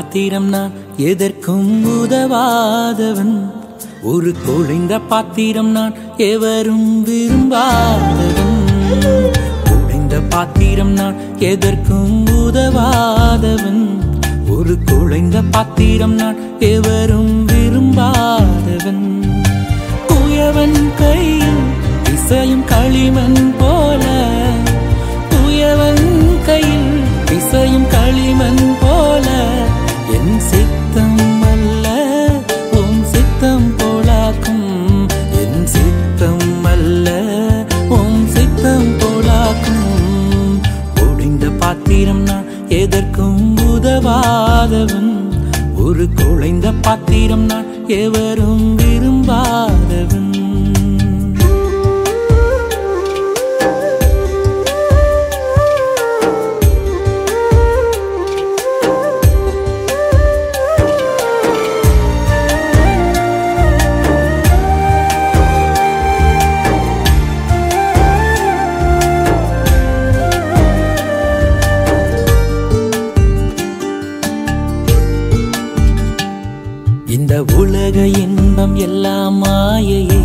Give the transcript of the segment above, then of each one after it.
பாத்திரம் நான் எதற்கும் உதவாதவன் ஒரு குழைந்த பாத்திரம் நான் எவரும் விரும்பாதவன் குழைந்த பாத்திரம் நான் எதற்கும் உதவாதவன் ஒரு குழைந்த பாத்திரம் நான் எவரும் விரும்பாதவன் குயவன் கையில் இசையும் களிமண் போல குயவன் கையில் இசையும் களிமண் போல என் சித்தம் அல்ல உன் சித்தம் போலாக்கும் என் சித்தம் அல்ல உன் சித்தம் போலாக்கும் ஒடிந்த பாத்திரம் நான் எதற்கும் உதவாதவன் ஒரு குழைந்த பாத்திரம் நான் எவரும் விரும்பாதவன் இந்த உலக இன்பம் எல்லாம் மாயையே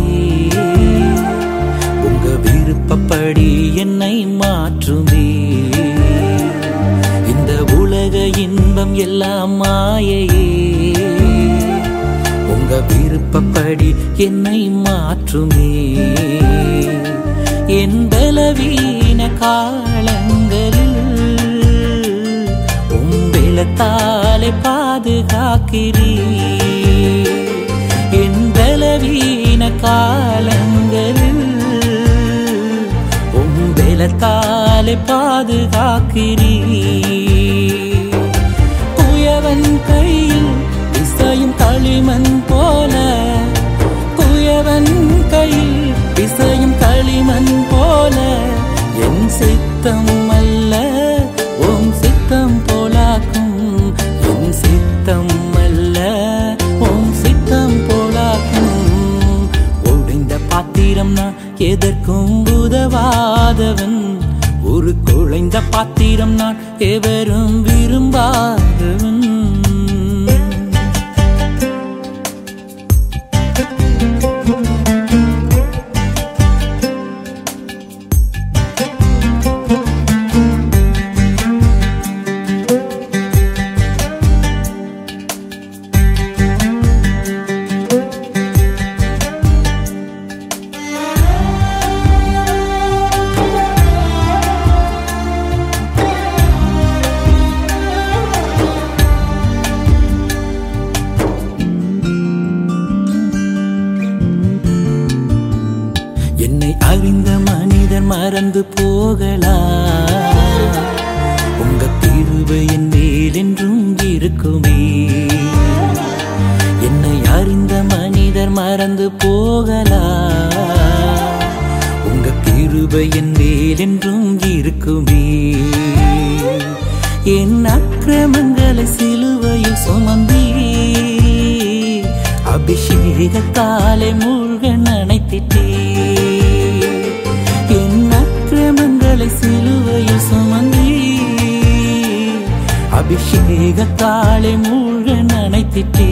உங்க விருப்பப்படி என்னை மாற்றுமே இந்த உலக இன்பம் எல்லாம் மாயையே உங்க விருப்பப்படி என்னை மாற்றுமே என் பலவீன காலங்களில் உம்பிளத்தாலே பாதுகாக்கிறீ என் பலவீன காலங்களில் உம்பிளத்தாலே பாதுகாக்கிறீ குயவன் கையில் இசையும் களிமண் போல குயவன் கையில் இசையும் களிமண் போல என் சித்தம் அல்ல உன் சித்தம் போலாக்கும் என் சித்தம் அல்ல உன் சித்தம் போலாக்கும் ஒடிந்த பாத்திரம் நான் எதற்கும் உதவாதவன் ஒரு குழைந்த பாத்திரம் நான் எவரும் விரும்பாதவன் என்னை அறிந்த மனிதர் மறந்து போகலாம் உங்க தீர்வு என் மேல் என்றும் இருக்குமே என்னை அறிந்த மனிதர் மறந்து போகலாம் உங்க கிருபை என் மேல் என்றும் இருக்குமே என் அக்கிரமங்களை சிலுவையில் சுமந்தீ அபிஷேகத்தாலே மூழ்க நினைத்திட்டே என் அக்கிரமங்களை சிலுவையில் சுமந்தீ அபிஷேகத்தாலே மூழ்க நினைத்திட்டே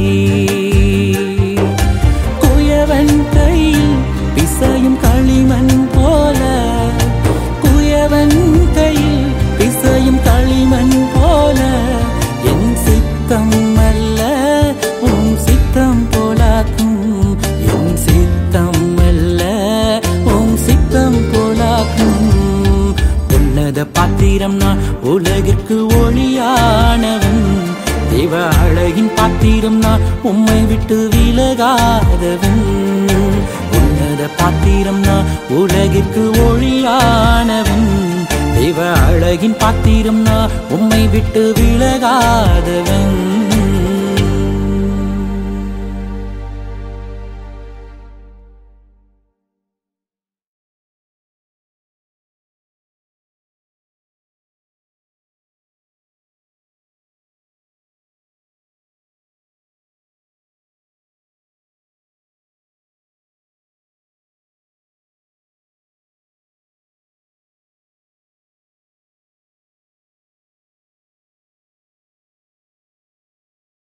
குயவன் கையில் பிசையும் களிமண் போல குயவன் கையில் பிசையும் களிமண் போல என் சித்தம் அல்ல உன் சித்தம் போலாக்கும் என் சித்தம் அல்ல உன் சித்தம் போலாக்கும் உன்னத பாத்திரம் நான் உலகிற்கு ஒளியானவன் தேவ அழகின் பாத்திரம் நான் உம்மை விட்டு விலகாதவன் உன்னத பாத்திரம் நான் உலகிற்கு ஒளியானவன் தேவ அழகின் பாத்திரம் நான் உம்மை விட்டு விலகாதவன்